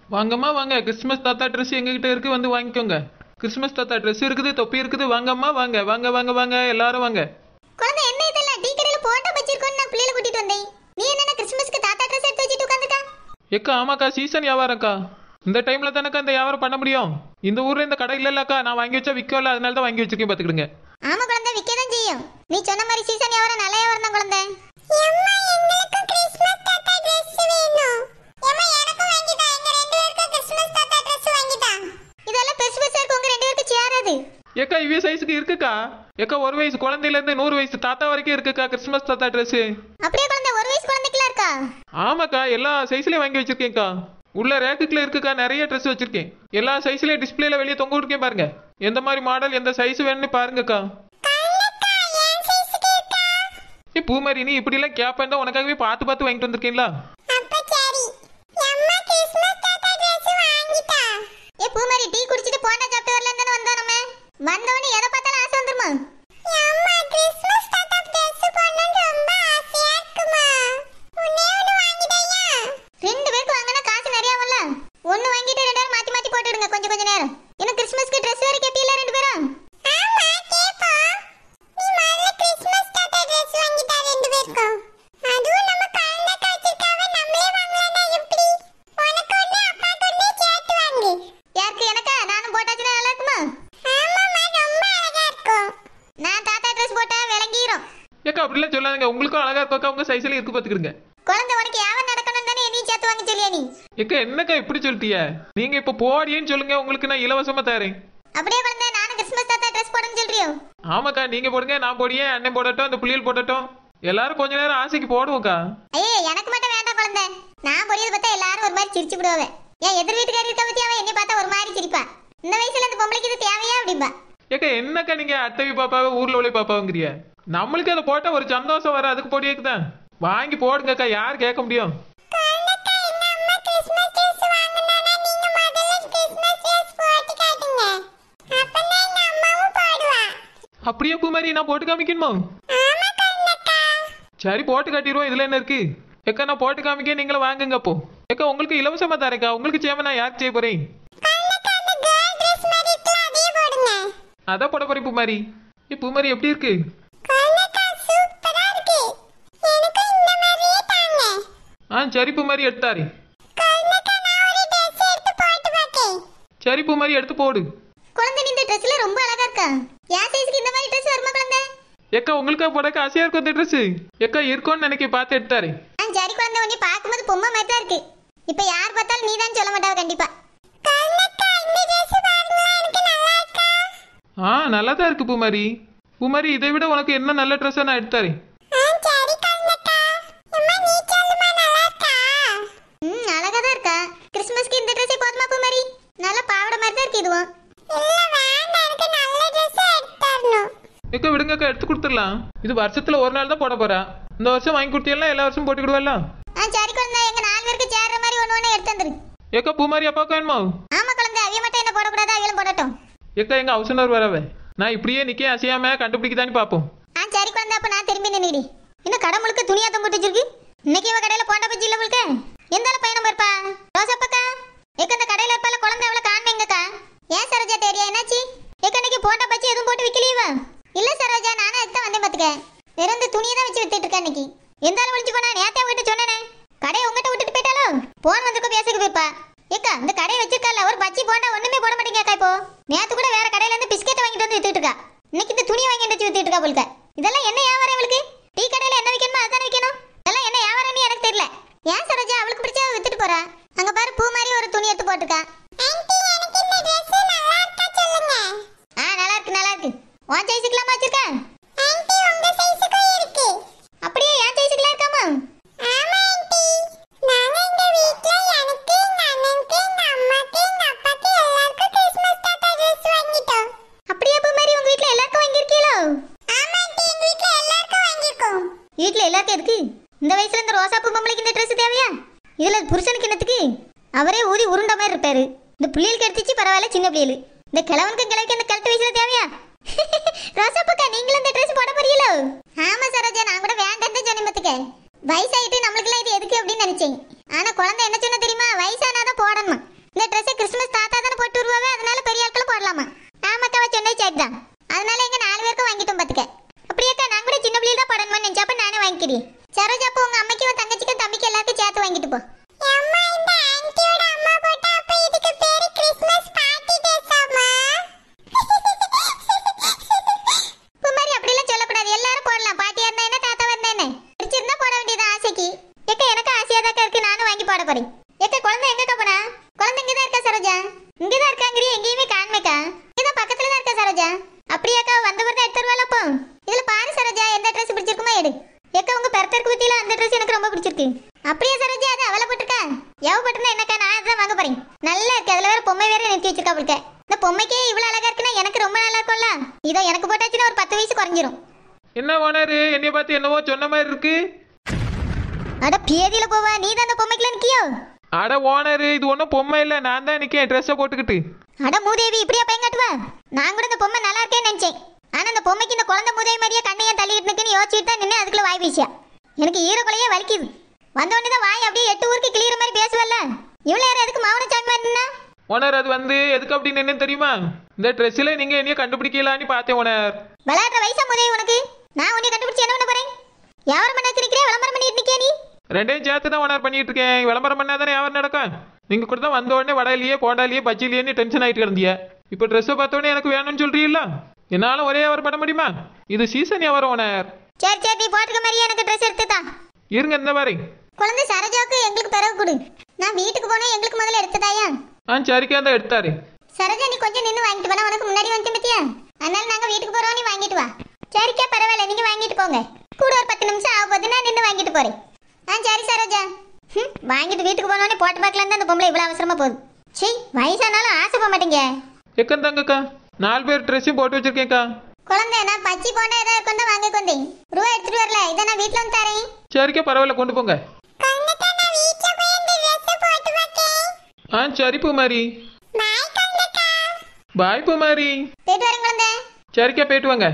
வாங்கம்மா வாங்க கிறிஸ்மஸ் தாத்தா ட்ரெஸ் எங்ககிட்ட இருக்கு வந்து வாங்கிக்கோங்க கிறிஸ்மஸ் தாத்தா ட்ரெஸ் இருக்குது தொப்பி இருக்குது வாங்கம்மா வாங்க வாங்க வாங்க வாங்க எல்லாரும் வாங்க குழந்தை என்ன இதெல்லாம் டீ கடையில போட்டோ வச்சிருக்கோன்னு நான் பிள்ளைல கூட்டிட்டு வந்தேன் நீ என்ன கிறிஸ்மஸ்க்கு தாத்தா ட்ரெஸ் எடுத்து வச்சிட்டு உட்காந்துக்கா எக்கா ஆமாக்கா சீசன் வியாபாரம்க்கா இந்த டைம்ல தானக்கா இந்த வியாபாரம் பண்ண முடியும் இந்த ஊர்ல இந்த கடை இல்லல்லக்கா நான் வாங்கி வச்சா விற்கல அதனால தான் வாங்கி வச்சிருக்கேன் பாத்துக்கிடுங்க ஆமா குழந்தை விற்க தான் செய்யும் நீ சொன்ன மாதிரி சீசன் வியாபாரம் நல்ல வியாபாரம் தான் குழந்தை அம்மா எங்களுக்கு கிறிஸ்மஸ் தாத்தா Dress வேணும் அம்மா எனக்கும் வாங்கி தா எங்க ரெண்டு பேருக்கும் கிறிஸ்மஸ் தாத்தா Dress வாங்கி தா இதெல்லாம் பெருசு பெருசா இருக்கு உங்க ரெண்டு பேருக்கு சேராது ஏக்கா இவ்விய சைஸுக்கு இருக்குக்கா ஏக்கா ஒரு வயசு குழந்தையில இருந்து நூறு வயசு தாத்தா வரைக்கும் இருக்குக்கா கிறிஸ்மஸ் தாத்தா ட்ரெஸ் அப்படியே குழந்தை ஒரு வயசு குழந்தைக்குலாம் இருக்கா ஆமாக்கா எல்லா சைஸ்லயும் வாங்கி வச்சிருக்கேன்க்கா உள்ள ரேக்குக்குள்ள இருக்குக்கா நிறைய ட்ரெஸ் வச்சிருக்கேன் எல்லா சைஸ்லயும் டிஸ்பிளேல வெளியே தொங்க விட்டுருக்கேன் பாருங்க எந்த மாதிரி மாடல் எந்த சைஸ் வேணும்னு பாருங்கக்கா ஏ பூமாரி நீ இப்படி எல்லாம் கேப்பேன் தான் உனக்காகவே பார்த்து பார்த்து வாங்கிட்டு வந்திருக்கீங்களா அப்ப சரி அம்மா கிறிஸ்மஸ் தாத்தா Dress வாங்கிட்டா ஏ பூமாரி டீ குடிச்சிட்டு போண்டா சாப்பிட்டு வரலாம் தானே வந்தோம் நம்ம வந்தவனே எதை பார்த்தாலும் ஆசை வந்துருமா அம்மா கிறிஸ்மஸ் தாத்தா Dress போடணும்னு ரொம்ப ஆசையா இருக்குமா ஒண்ணே ஒண்ணு வாங்கிடையா ரெண்டு பேருக்கு வாங்கினா காசு நிறைய ஆகும்ல ஒண்ணு வாங்கிட்டு ரெண்டு பேரும் மாத்தி மாத்தி போட்டுடுங்க கொஞ்சம் கொஞ்ச நேரம் இன்னும் கிறிஸ்மஸ்க்கு Dress வேற கேப்பீல ரெண்டு பேரும் ஆமா கேப்போம் நீ முதல்ல கிறிஸ்மஸ் தாத்தா Dress வாங்கிட்டா ரெண்டு பேருக்கும் அதுவும் நம்ம கலந்த காட்சிக்காக நம்மளே வாங்கலாம்னா எப்படி உனக்கு ஒண்ணு அப்பாக்கு ஒண்ணு சேர்த்து வாங்கு யாருக்கு எனக்கா நானும் போட்டாச்சுன்னா நல்லா இருக்குமா ஆமாம்மா ரொம்ப அழகா இருக்கும் நான் தாத்தா ட்ரெஸ் போட்டா விளங்கிரும் ஏக்கா அப்படிலாம் சொல்லாதுங்க உங்களுக்கும் அழகா இருக்கா உங்க சைஸ்ல இருக்கு பாத்துக்கிடுங்க குழந்தை உனக்கு யாவன் நடக்கணும் தானே நீ சேர்த்து வாங்கி சொல்லியா நீ ஏக்கா என்னக்கா இப்படி சொல்லிட்டிய நீங்க இப்ப போடியேன்னு சொல்லுங்க உங்களுக்கு நான் இலவசமா தரேன் அப்படியே குழந்தை நானும் கிறிஸ்மஸ் தாத்தா ட்ரெஸ் போடணும்னு சொல்றியோ ஆமாக்கா நீங்க போடுங்க நான் போடியே அண்ணன் போடட்டும் அந்த புள்ளியல் போடட்டும் எல்லாரும் கொஞ்ச நேரம் ஆசைக்கு போடுவோம்க்கா ஐயே எனக்கு மட்டும் வேண்டாம் குழந்தை நான் பொரியது பார்த்தா எல்லாரும் ஒரு மாதிரி சிரிச்சு விடுவாங்க என் எதிர் வீட்டுக்காரி இருக்க பத்தி அவன் என்னை பார்த்தா ஒரு மாதிரி சிரிப்பா இந்த வயசுல இந்த பொம்பளைக்கு இது தேவையா அப்படிம்பா ஏக்கா என்னக்கா நீங்க அட்டவி பாப்பாவை ஊர்ல உள்ள பாப்பாவுங்கிறிய நம்மளுக்கு அதை போட்டா ஒரு சந்தோஷம் வர அதுக்கு போடியேக்கு தான் வாங்கி போடுங்கக்கா யார் கேட்க முடியும் அப்படியே பூமாரி நான் போட்டு காமிக்கணுமா சரி போட்டு காட்டிடுவோம் இதுல என்ன இருக்கு ஏக்கா நான் போட்டு காமிக்க நீங்களும் வாங்குங்க அப்போ ஏக்கா உங்களுக்கு இலவசமா தரேக்கா உங்களுக்கு சேம நான் யாருக்கு செய்ய போறேன் அதான் போட போறேன் பூமாரி ஏ பூமாரி எப்படி இருக்கு ஆ சரி பூமாரி எடுத்தாரு சரி பூமாரி எடுத்து போடு குழந்தை நீ இந்த ட்ரெஸ்ல ரொம்ப அழகா இருக்கா என் சைஸ்க்கு இந்த மாதிரி ட்ரெஸ் வருமா குழந்தை ஏக்கா உங்களுக்கா போடக்க ஆசையா இருக்கும் அந்த ட்ரெஸ் ஏக்கா இருக்கும்னு நினைக்க பார்த்து எடுத்தாரு ஆ சரி குழந்தை உன்னை பார்க்கும்போது பொம்மை மாதிரி தான் இருக்கு இப்ப யார் பார்த்தாலும் நீ தான் சொல்ல மாட்டாவ கண்டிப்பா ஆ நல்லா தான் இருக்கு பூமாரி பூமாரி இதை விட உனக்கு என்ன நல்ல ட்ரெஸ்ஸா நான் எடுத்தாரேன் ம் அழகா தான் இருக்கா கிறிஸ்மஸ்க்கு இந்த ட்ரெஸ்ஸே போதுமா பூ மாதிரி நல்ல பாவாடை மாதிரி தான் இருக்கு இதுவும் ஏக்கா விடுங்கக்கா எடுத்து கொடுத்துடலாம் இது வருஷத்துல ஒரு நாள் தான் போட போறா இந்த வருஷம் வாங்கி கொடுத்தீங்கன்னா எல்லா வருஷம் போட்டுக்கிடுவல்ல ஆ சரி குழந்தை எங்க நாலு பேருக்கு சேர்ற மாதிரி ஒன்று ஒன்று எடுத்து வந்துரு ஏக்கா பூமாரி அப்பாவுக்கு வேணுமா ஆமா குழந்தை அவிய மட்டும் என்ன போடக்கூடாது அவியலும் போடட்டும் ஏக்கா எங்க அவசனர் வரவே நான் இப்படியே நிக்க அசையாம கண்டுபிடிக்கதான்னு பார்ப்போம் ஆ சரி குழந்தை அப்ப நான் திரும்பி நின்னுடி இன்னும் கடை முழுக்க துணியா தொங்கிட்டு வச்சிருக்கு இன்னைக்கு இவ கடையில போண்டா பஜ்ஜி இல்ல உங்களுக்கு எந்த ஆளு பையனும் இருப்பா ரோசப்பக்கா ஏக்க இந்த கடையில இருப்பால குழந்தை எவ்வளவு காணுங்கக்கா ஏன் சரோஜா தெரியா என்னாச்சு ஏக்க இன்னைக்கு போண்டா பஜ்ஜி எதுவும் போட்டு விக்கலையவா இல்ல சரோஜா நானும் அதுக்கு தான் வந்தேன் பாத்துக்க வெறும் இந்த துணியை தான் வச்சு வித்துட்டு இருக்கேன் இன்னைக்கு எந்த ஆளு விழிச்சு போனா நேத்தே உங்ககிட்ட சொன்னேனே கடையை உங்ககிட்ட விட்டுட்டு போயிட்டாலோ போன் வந்திருக்க பேசுக்கு போயிருப்பா ஏக்கா இந்த கடையை வச்சிருக்கால ஒரு பஜ்ஜி போண்டா ஒண்ணுமே போட மாட்டேங்கக்கா இப்போ நேத்து கூட வேற கடையில இருந்து பிஸ்கெட் வாங்கிட்டு வந்து வித்துட்டு இருக்கா இன்னைக்கு இந்த துணி வாங்கிட்டு வந்து வித்துட்டு இருக்கா போலுக்க இதெல்லாம் என்ன வியாபாரம் இவளுக்கு டீ கடையில என்ன விற்கணுமோ அதானே விற்கணும் இதெல்லாம் என்ன வியாபாரம்னு எனக்கு தெரியல ஏன் சரோஜா அவளுக்கு பிடிச்சா அவ வித்துட்டு போறா அங்க பாரு பூ மாதிரி ஒரு துணி எடுத்து போட்டுருக்கா ஆ நல்லா இருக்கு நல்லா இருக்கு உன் சைஸுக்குலாம் வச்சிருக்கா அப்படியே என் சைஸுக்குலாம் இருக்காமா அப்படியே பூ மாதிரி உங்க வீட்ல எல்லாருக்கும் வாங்கியிருக்கீங்களோ வீட்ல எல்லாருக்கும் எதுக்கு இந்த வயசுல இந்த ரோசா பூ பொம்பளைக்கு இந்த ட்ரெஸ் தேவையா இதுல புருஷனுக்கு என்னத்துக்கு அவரே ஊதி உருண்ட மாதிரி இருப்பாரு இந்த புள்ளியலுக்கு எடுத்துச்சு பரவாயில்ல சின்ன புள்ளியல் இந்த கிழவனுக்கு கிழவிக்கு இந்த கழுத்து வயசுல தேவையா ரோசா பூக்கா நீங்களும் இந்த ட்ரெஸ் போட போறீங்களோ ஆமா சரோஜா நான் கூட வேண்டாம் தான் சொன்னேன் பாத்துக்க வயசாயிட்டு நம்மளுக்குலாம் இது எதுக்கு அப்படின்னு நினைச்சேன் ஆனா குழந்தை என்ன சொன்ன தெரியுமா வயசானாதான் போடணும் இந்த ட்ரெஸ் கிறிஸ்மஸ் தாத்தா தானே போட்டு வருவாவே அதனால பெரிய ஆட்களும் போடலாமா ஆமாக்காவை சொன்னது சரிதான் அதனால எங்க நாலு பேருக்கும் வாங்கிட்டோம் பாத்துக்க அப்படியேக்கா நான் கூட சின்ன பிள்ளைல தான் போடணும்னு நினைச்சப்ப நானே வாங்கிக்கிறேன் சரோஜா அப்போ உங்க அம்மைக்கு உன் தங்கச்சிக்கும் தம்பிக்கு எல்லாத்தையும் சேர்த்து வாங்கிட்டு போ அம்மா இந்த ஆன்ட்டியோட அம்மா போட்டா அப்ப இதுக்கு பேரு கிறிஸ்மஸ் பார்ட்டி ட்ரெஸ் ஆமா குமாரி அப்படிலாம் சொல்லக்கூடாது எல்லாரும் போடலாம் பாட்டியா இருந்தா என்ன தாத்தா இருந்தா என்ன பிடிச்சிருந்தா போட வேண்டியது ஆசைக்கு எக்க எனக்கு ஆசையா தான் இருக்கு நானும் வாங்கி போட போறேன் எக்க குழந்தை எங்கக்கா போனா குழந்தை இங்கதான் இருக்கா சரோஜா இங்கதான் இருக்காங்கிறிய எங்கேயுமே காண்மேக்கா இங்கதான் பக்கத்துல தான் இருக்கா சரோஜா அப்படியாக்கா வந்தவர் தான் எடுத்து வருவாள் அப்போ இதுல பாரு சரோஜா எந்த ட்ரெஸ் பிடிச்சிருக்குமோ எடு எக்க உங்க பெருத்தருக்கு பத்தியில அந்த ட்ரெஸ் எனக்கு ரொம்ப பிடிச்சிருக்கு அப்படியே சரோஜா அது அவளை போட்டிருக்கா எவ போட்டுனா என்னக்கா நான் அதான் வாங்க போறேன் நல்லா இருக்கு அதுல வேற பொம்மை வேற நிறுத்தி வச்சிருக்கா அவளுக்கு இந்த பொம்மைக்கே இவ்வளவு அழகா இருக்குன்னா எனக்கு ரொம்ப நல்லா இருக்கும்ல இதோ எனக்கு போட்டாச்சுன்னா ஒரு பத்து வயசு குறைஞ்சிரும் என்ன ஓனர் என்னைய பார்த்து என்னவோ சொன்ன மாதிரி இருக்கு அட பேதியில போவா நீ தான் அந்த பொம்மைக்குள்ள நிக்கியோ அட ஓனர் இது ஒன்றும் பொம்மை இல்லை நான் தான் நிற்கேன் ட்ரெஸ்ஸை போட்டுக்கிட்டு அட மூதேவி இப்படியா பயங்காட்டுவா நான் கூட இந்த பொம்மை நல்லா இருக்கேன்னு நினைச்சேன் ஆனா இந்த பொம்மைக்கு இந்த குழந்தை மூதேவி மாதிரியே கண்ணையா தள்ளிட்டு இருக்குன்னு யோசிச்சுட்டு தான் நின்று அதுக்குள்ள வாய் வீசியா எனக்கு ஈரக்குலையே வலிக்குது வந்த உடனே தான் வாய் அப்படியே எட்டு ஊருக்கு கிளியிற மாதிரி பேசுவல்ல இவ்வளவு நேரம் எதுக்கு மௌன சாமி மாதிரினா ஓனர் அது வந்து எதுக்கு அப்படின்னு என்ன தெரியுமா இந்த ட்ரெஸ்ஸில் நீங்கள் என்னைய கண்டுபிடிக்கலான்னு பார்த்தேன் ஓனர் விளையாடுற வயசா முதேவி உனக்கு நான் உன்னை கண்டுபிடிச்சு என்ன பண்ண போறேன் வியாபாரம் பண்ண வச்சிருக்கிறேன் விளம்பரம் பண்ணிட்டு நிக்கியா நீ ரெண்டையும் சேர்த்து தான் ஓனர் பண்ணிட்டு இருக்கேன் விளம்பரம் பண்ணால் தானே வியாபாரம் நடக்கும் நீங்கள் கூட தான் வந்த உடனே வடையிலேயே போண்டாலேயே பஜ்ஜிலேயே டென்ஷன் ஆகிட்டு கிடந்திய இப்போ ட்ரெஸ்ஸை பார்த்த உடனே எனக்கு வேணும்னு சொல்றீல்ல என்னால் ஒரே வியாபாரம் பண்ண முடியுமா இது சீசன் வியாபாரம் ஓனர் சரி சரி நீ போட்டுக்க மாதிரியே எனக்கு ட்ரெஸ் எடுத்துதா இருங்க இந்த மாதிரி குழந்தை சரோஜாவுக்கு எங்களுக்கு பிறகு கொடு நான் வீட்டுக்கு போனா எங்களுக்கு முதல்ல எடுத்ததாயா ஆ சரிக்கா தான் எடுத்தாரு சரோஜா நீ கொஞ்சம் நின்று வாங்கிட்டு வா நான் உனக்கு முன்னாடி வந்து பத்தியா அதனால நாங்க வீட்டுக்கு போறோம் நீ வாங்கிட்டு வா சரிக்கா பரவாயில்ல நீங்க வாங்கிட்டு போங்க கூட ஒரு பத்து நிமிஷம் ஆக போது நான் நின்று வாங்கிட்டு போறேன் ஆ சரி சரோஜா ஹம், வாங்கிட்டு வீட்டுக்கு போனோடனே போட்டு பார்க்கலாம் தான் அந்த பொம்பளை இவ்வளவு அவசரமா போகுது சீ வயசானாலும் ஆசைப்பட மாட்டீங்க எக்கன் தாங்கக்கா நாலு பேர் ட்ரெஸ்ஸையும் போட்டு வச்சிருக்கேன்க்கா குழந்தை நான் பச்சி போண்டா ஏதாவது கொண்டு வாங்க கொண்டேன் ரூபா எடுத்துட்டு வரல இதை நான் வீட்டுல வந்து தரேன் சரிக்கா பரவாயில்ல கொண்டு போங்க ஆ சரி பூமாரி பாய் பூமாரி போயிட்டு வரேன் குழந்தை சரிக்கா போயிட்டு வாங்க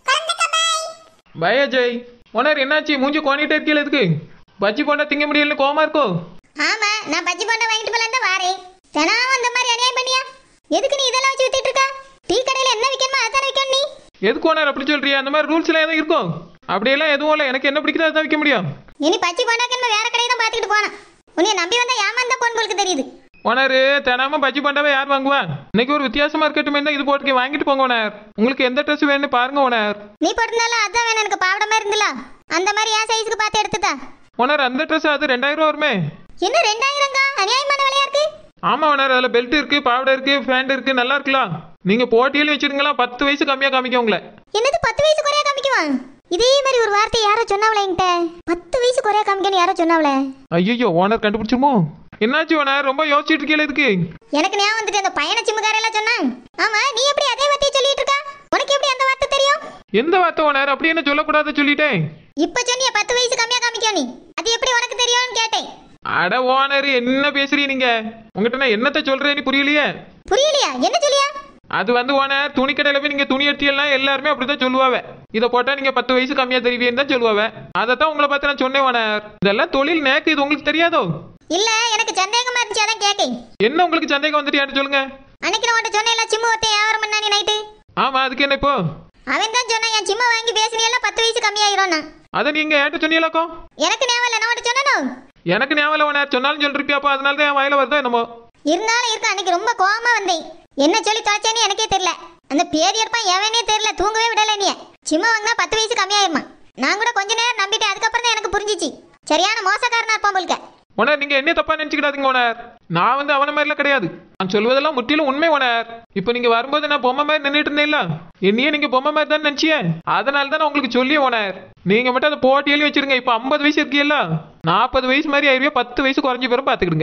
பாய் அஜய் ஓனர் என்னாச்சு மூஞ்சி கோணிட்டே இருக்கீல எதுக்கு பஜ்ஜி போண்டா திங்க முடியலன்னு கோமா இருக்கோ ஆமா நான் பஜ்ஜி போண்டா வாங்கிட்டு போலாம் தான் வாரேன் தினம் அந்த மாதிரி அநியாயம் பண்ணியா எதுக்கு நீ இதெல்லாம் வச்சு வித்துட்டு இருக்கா டீ கடையில என்ன விற்கணுமோ அதானே விற்கணும் நீ எதுக்கு ஓனர் அப்படி சொல்றியா அந்த மாதிரி ரூல்ஸ்லாம் எதுவும் இருக்கும் அப்படியெல்லாம் எதுவும் இல்லை எனக்கு என்ன பிடிக்குதோ அதான் விற்க முடியும் இனி பச்சை போண்டாக்க நம்ம வேற கடையை தான் பார்த்துக்கிட்டு போனோம் உன்னை நம்பி வந்தா ஏமாந்தா போன் போலுக்கு தெரியுது ஓனர் தினமும் பஜ்ஜி போண்டாவே யார் வாங்குவா இன்னைக்கு ஒரு வித்தியாசமா இருக்கட்டுமே தான் இது போட்டு வாங்கிட்டு போங்க ஓனர் உங்களுக்கு எந்த ட்ரெஸ் வேணும்னு பாருங்க ஓனர் நீ போட்டிருந்தாலும் அதான் வேணும் எனக்கு பாவட மாதிரி இருந்துல அந்த மாதிரி என் சைஸுக்கு பார்த்து எடுத்துதா ஓனர் அந்த ட்ரெஸ் அது ரெண்டாயிரம் ரூபா வருமே இன்னும் ரெண்டாயிரங்கா அநியாயமான விலையா இருக்கு ஆமா ஓனர் அதுல பெல்ட் இருக்கு பாவடை இருக்கு ஃபேண்ட் இருக்கு நல்லா இருக்கலாம் நீங்க போட்டியில வச்சிருங்களா பத்து வயசு கம்மியா காமிக்க உங்களை என்னது பத்து வயசு குறையா காமிக்குவான் இதே மாதிரி ஒரு வார்த்தை யாரோ சொன்னாவளே என்கிட்ட பத்து வயசு குறையா காமிக்கன்னு யாரோ சொன்னாவளே ஐயோ ஓனர் கண்டுபிடிச்சிருமோ என்னாச்சு ஓனர் ரொம்ப யோசிச்சுட்டு இருக்கீல இதுக்கு எனக்கு ஞாபகம் வந்துட்டு அந்த பையன சிம்முக்காரெல்லாம் சொன்னான் ஆமா நீ எப்படி அதே வார்த்தையை சொல்லிட்டு இருக்கா உனக்கு எப்படி அந்த வார்த்தை தெரியும் எந்த வார்த்தை ஓனர் அப்படி என்ன சொல்லக்கூடாது சொல்லிட்டேன் இப்ப சொன்னிய பத்து வயசு கம்மியா காமிக்கோ நீ அது எப்படி உனக்கு தெரியும்னு கேட்டேன் அட ஓனர் என்ன பேசுறீங்க நீங்க உங்ககிட்ட நான் என்னத்த சொல்றேன்னு புரியலையே புரியலையா என்ன சொல்லியா அது வந்து ஓனர் துணி கடையில போய் நீங்க துணி எடுத்தீங்கன்னா எல்லாருமே அப்படிதான் சொல்லுவாங்க இதை போட்டா நீங்க பத்து வயசு கம்மியா தெரிவியன்னு தான் சொல்லுவாங்க அதைத்தான் உங்களை பார்த்து நான் சொன்னேன் ஓனர் இதெல்லாம் தொழில் நேக்கு இது உங்களுக்கு தெரியாதோ இல்ல எனக்கு சந்தேகமா இருந்துச்சு அதான் கேட்டேன் என்ன உங்களுக்கு சந்தேகம் வந்துட்டு யார்ட்ட சொல்லுங்க அன்னைக்கு நான் உன்ட்ட சொன்னேன்ல சிம்மு ஒருத்தன் வியாபாரம் பண்ணானே நைட்டு ஆமா அதுக்கு என்ன இப்போ அவன் தான் சொன்னான் என் சிம்மா வாங்கி பேசினியெல்லாம் பத்து வயசு கம்மியாயிரும் அதை நீங்க யார்ட்ட சொன்னீங்களாக்கோ எனக்கு ஞாபகம் இல்லை நான் உன்ட்ட சொன்னனோ எனக்கு ஞாபகம் ஓனர் சொன்னாலும் சொல்லிருப்பியா அப்போ அதனால தான் என் வாயில வருதோ என்னமோ இருந்தாலும் இருக்கு அன்னைக்கு ரொம்ப கோவமா வந்தேன் என்ன சொல்லி தொலைச்சேன்னு எனக்கே தெரியல அந்த பேதி எடுப்பான் எவனே தெரியல தூங்கவே விடல நீ சிம்மா வாங்கினா பத்து வயசு கம்மியாயிருமா நான் கூட கொஞ்ச நேரம் நம்பிட்டேன் அதுக்கப்புறம் தான் எனக்கு புரிஞ்சிச்சு சரியான மோசக்காரனா இருப்பான் போலுக்க ஓனர் நீங்க என்ன தப்பா நினைச்சுக்கிடாதீங்க ஓனர் நான் வந்து அவன மாதிரிலாம் கிடையாது நான் சொல்வதெல்லாம் முற்றிலும் உண்மை ஓனர் இப்போ நீங்க வரும்போது நான் பொம்மை மாதிரி நின்றுட்டு இருந்தேன்ல என்னையே நீங்க பொம்மை மாதிரி தான் நினைச்சியே அதனால தான் நான் உங்களுக்கு சொல்லி ஓனர் நீங்க மட்டும் அதை போட்டி எழுதி வச்சிருங்க இப்போ ஐம்பது வயசு இருக்கீல்ல நாற்பது வயசு மாதிரி ஆயிருவே பத்து வயசு குறைஞ்ச பேரும் பாத்துக்கிடுங்க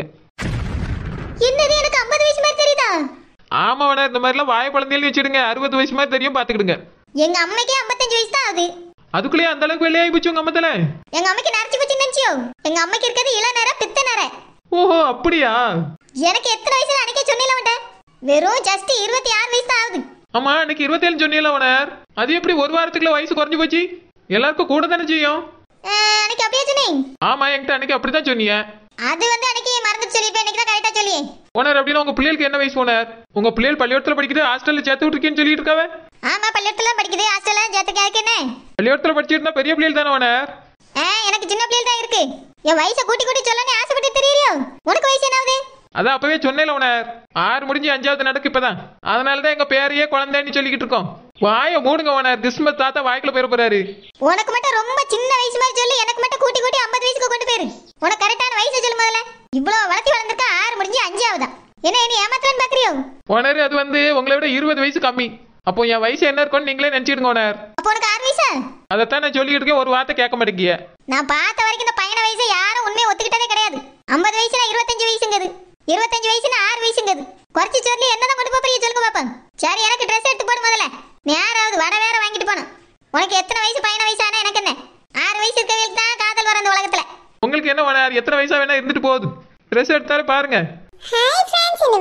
என்னது எனக்கு ஐம்பது வயசு மாதிரி தெரியுதா ஆமா ஓனர் இந்த மாதிரிலாம் வாய குழந்தை எழுதி வச்சிடுங்க அறுபது வயசு மாதிரி தெரியும் பாத்துக்கிடுங்க எங்க அம்மைக்கே ஐம்பத்தஞ்சு வயசு தான் ஆகுது அதுக்குள்ளேயே அந்த அளவுக்கு வெளியாகி போச்சு உங்க அம்மத்துல எங்க அம்மைக்கு நரைச்சு போச்சு நினைச்சியோ எங்க அம்மைக்கு இருக்கிறது இள நேரம் பித்த நேரம் ஓஹோ அப்படியா எனக்கு எத்தனை வயசுல அன்னைக்கே சொன்னீல உன்ட்ட வெறும் ஜஸ்ட் இருபத்தி ஆறு வயசு தான் ஆகுது ஆமா இன்னைக்கு இருபத்தேழு சொன்னீங்களா ஓனர் அது எப்படி ஒரு வாரத்துக்குள்ள வயசு குறைஞ்சு போச்சு எல்லாருக்கும் கூட தானே செய்யும் அஹ், அன்னைக்கு அப்படியே சொன்னேன் ஆமா என்கிட்ட அன்னைக்கு அப்படித்தான் சொன்னீங்க அது வந்து அன்னைக்கு மறந்து சொல்லியிருப்பேன் இன்னைக்கு தான் கரெக்டா சொல்லியே ஓனர் அப்படின்னா உங்க பிள்ளைகளுக்கு என்ன வயசு ஓனர் உங்க பிள்ளைகள் பள்ளிக்கூடத்துல படிக்குது ஹாஸ்டல்ல சேர்த்து விட்டுருக்கேன்னு சொல்லிட்டு இருக்காவ ஆமா பள்ளிக்கூடத்துல படிக்குது ஹாஸ்டல்ல சேர்த்துக்க அதுக்கு என்ன பள்ளிக்கூடத்துல படிச்சிருந்தா பெரிய பிள்ளைகள் தானே ஓனர் ஆ எனக்கு சின்ன பிள்ளைகள் தான் இருக்கு என் வயசை கூட்டி கூட்டி சொல்லணும்னு ஆசைப்பட்டு தெரியலையோ உனக்கு வயசு என்னாவது அதான் அப்பவே சொன்னேன்ல ஓனர் ஆறு முடிஞ்சு அஞ்சாவது நடக்கு இப்பதான் அதனால தான் எங்க பேரையே குழந்தைன்னு சொல்லிக்கிட்டு இருக்கோம் வாய மூடுங்க ஓனர் கிறிஸ்மஸ் தாத்தா வாய்க்குள்ள போயிட போறாரு உனக்கு மட்டும் ரொம்ப சின்ன வயசு மாதிரி சொல்லி எனக்கு மட்டும் கூட்டி கூட்டி ஐம்பது வயசுக்கு கொண்டு போயிரு உனக்கு கரெக்டான வயசு சொல்லு முதல்ல இவ்வளவு வளர்த்தி வளர்ந்துருக்கா ஆறு முடிஞ்சு அஞ்சாவதா என்ன நீ ஏமாத்தலன்னு பாக்குறியோ ஓனர் அது வந்து உங்களை விட இருபது வயசு கம்மி அப்போ என் வயசு என்ன இருக்கும்னு நீங்களே நினைச்சிடுங்க ஓனர் அப்போ உனக்கு ஆறு வயசா அதைத்தான் நான் சொல்லிட்டு இருக்கேன் ஒரு வார்த்தை கேட்க மாட்டேங்கிய நான் பார்த்த வரைக்கும் இந்த பையன வயசை யாரும் உண்மையை ஒத்துக்கிட்டதே கிடையாது ஐம்பது வயசுனா இருபத்தஞ்சு வயசுங்கிறது இருபத்தஞ்சு வயசுனா ஆறு வயசுங்கிறது குறைச்சி சொல்லி என்னதான் கொண்டு போறீங்க சொல்லுங்க பாப்போம் சரி எனக்கு ட்ரெஸ் எடுத்து போடு முதல்ல நீ யாராவது வடை வேற வாங்கிட்டு போகணும் உனக்கு எத்தனை வயசு பையன வயசானா எனக்கு என்ன ஆறு வயசு இருக்கவங்களுக்கு தான் காதல் வர அந்த உலகத்துல உங்களுக்கு என்ன ஓனர் எத்தனை வயசா வேணா இருந்துட்டு போகுது ட்ரெஸ் எடுத்தாலே பாருங்க ஹாய் ஃப்ரெண்ட்ஸ் இந்த